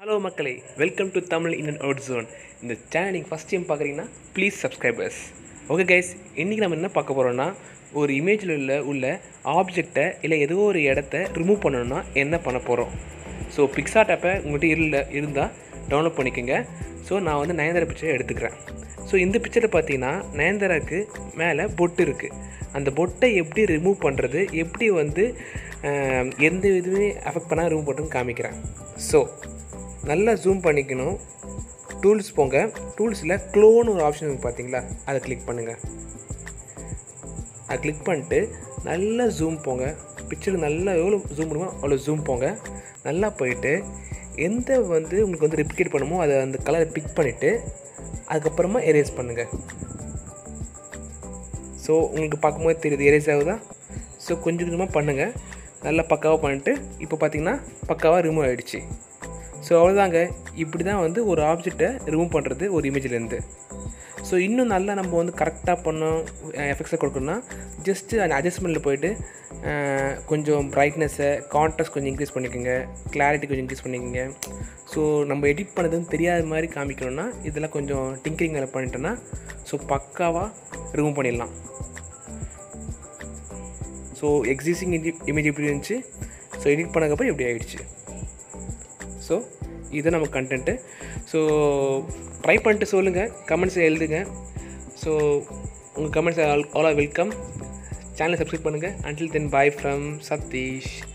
hello மக்களே welcome to Tamil in out zone இந்த channel நீங்கள் ஃபஸ்ட் டைம் பார்க்குறீங்கன்னா ப்ளீஸ் சப்ஸ்கிரைபர்ஸ் ஓகே கைஸ் இன்றைக்கி நம்ம என்ன பார்க்க போகிறோம்னா ஒரு இமேஜில் உள்ள உள்ள ஆப்ஜெக்டை இல்லை ஏதோ ஒரு இடத்த ரிமூவ் பண்ணணும்னா என்ன பண்ண போகிறோம் ஸோ பிக்சாட் ஆப்பை உங்கள்கிட்ட இல்லை இருந்தால் டவுன்லோட் பண்ணிக்கோங்க ஸோ நான் வந்து நயன்தாரா பிக்சரை எடுத்துக்கிறேன் ஸோ இந்த பிக்சரில் பார்த்தீங்கன்னா நயன்தாராக்கு மேலே பொட்டு இருக்குது அந்த பொட்டை எப்படி ரிமூவ் பண்ணுறது எப்படி வந்து அஹ், எந்த இதுவுமே அஃபெக்ட் பண்ணால் ரிமூவ் பண்ணுறதுன்னு காமிக்கிறேன் ஸோ நல்லா ஜூம் பண்ணிக்கணும் டூல்ஸ் போங்க டூல்ஸில் க்ளோன்னு ஒரு ஆப்ஷன் இருக்குது பார்த்தீங்களா அதை கிளிக் பண்ணுங்கள் அதை கிளிக் பண்ணிட்டு நல்லா ஜூம் போங்க பிக்சர் நல்லா எவ்வளோ ஜூம் பண்ணுமோ அவ்வளோ ஜூம் போங்க நல்லா போயிட்டு எந்த வந்து உங்களுக்கு வந்து ரெப்ளிகேட் பண்ணுமோ அதை அந்த கலரை பிக் பண்ணிவிட்டு அதுக்கப்புறமா எரேஸ் பண்ணுங்கள் ஸோ உங்களுக்கு பார்க்கும்போது தெரியுது எரேஸ் ஆகுதா ஸோ கொஞ்சம் கொஞ்சமாக பண்ணுங்கள் நல்லா பக்காவாக பண்ணிட்டு இப்போ பார்த்தீங்கன்னா பக்காவாக ரிமூவ் ஆகிடுச்சு ஸோ அவ்வளோதாங்க இப்படி தான் வந்து ஒரு ஆப்ஜெக்டை ரிமூவ் பண்ணுறது ஒரு இமேஜ்லேருந்து ஸோ இன்னும் நல்லா நம்ம வந்து கரெக்டாக பண்ணோம் எஃபெக்ட்ஸை கொடுக்கணும்னா ஜஸ்ட்டு அந்த அட்ஜஸ்ட்மெண்ட்டில் போயிட்டு அஹ், கொஞ்சம் ப்ரைட்னஸை கான்ட்ராஸ்ட் கொஞ்சம் இன்க்ரீஸ் பண்ணிக்கோங்க கிளாரிட்டி கொஞ்சம் இன்க்ரீஸ் பண்ணிக்கோங்க ஸோ நம்ம எடிட் பண்ணதுன்னு தெரியாத மாதிரி காமிக்கணும்னா இதெல்லாம் கொஞ்சம் டிங்கரிங் வேலை பண்ணிட்டோன்னா ஸோ பக்காவாக ரிமூவ் பண்ணிடலாம் ஸோ எக்ஸிஸ்டிங் இமேஜ் எப்படி இருந்துச்சு ஸோ எடிட் பண்ணக்கப்புறம் எப்படி ஆயிடுச்சு ஸோ இது நம்ம கண்டென்ட்டு ஸோ ட்ரை பண்ணிட்டு சொல்லுங்கள் கமெண்ட்ஸ் எழுதுங்க ஸோ உங்கள் comments all all are welcome சேனலை சப்ஸ்கிரைப் பண்ணுங்கள் until then bye from Satish